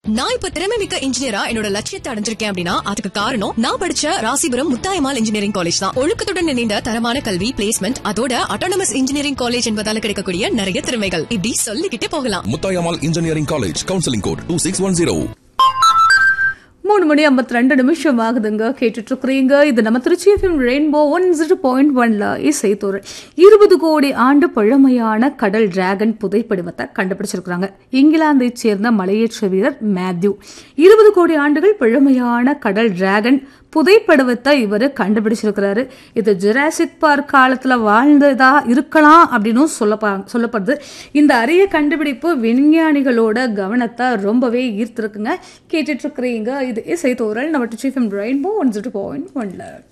நான் இப்ப திறமை மிக்க இன்ஜினியரா என்னோட லட்சியத்தை அடைஞ்சிருக்கேன் அப்படின்னா அதுக்கு காரணம் நான் படிச்ச ராசிபுரம் முத்தாயமால் இன்ஜினியரிங் காலேஜ் தான் ஒழுக்கத்துடன் இணைந்த தரமான கல்வி பிளேஸ்மெண்ட் அதோட அட்டானமஸ் இன்ஜினியரிங் காலேஜ் என்பதால கிடைக்கக்கூடிய நிறைய திறமைகள் இப்படி சொல்லிக்கிட்டே போகலாம் Muthayammal engineering college counselling code two six one zero மூணு மணி ஐம்பத்தி ரெண்டு நிமிஷம் ஆகுதுங்க கேட்டுட்டு இருக்கிறீங்க இது நம்ம Tiruchi FM rainbow one zero point ஒன்ல இசைத்தோரல் இருபது கோடி ஆண்டு பழமையான கடல் டிராகன் புதைப்படிவத்தை கண்டுபிடிச்சிருக்கிறாங்க இங்கிலாந்தை சேர்ந்த மலையேற்ற வீரர் மேத்யூ இருபது கோடி ஆண்டுகள் பழமையான கடல் டிராகன் புதைப்படிவத்தை இவர் கண்டுபிடிச்சிருக்கிறாரு இது ஜுராசிக் பார்க் காலத்துல வாழ்ந்ததா இருக்கலாம் அப்படின்னு சொல்லப்பா சொல்லப்படுது இந்த அரிய கண்டுபிடிப்பு விஞ்ஞானிகளோட கவனத்தை ரொம்பவே ஈர்த்திருக்குங்க கேட்டுட்டு இருக்கிறீங்க இது இசைத்தோரல் நம்ம Tiruchi rainbow one zero point ஒன்ல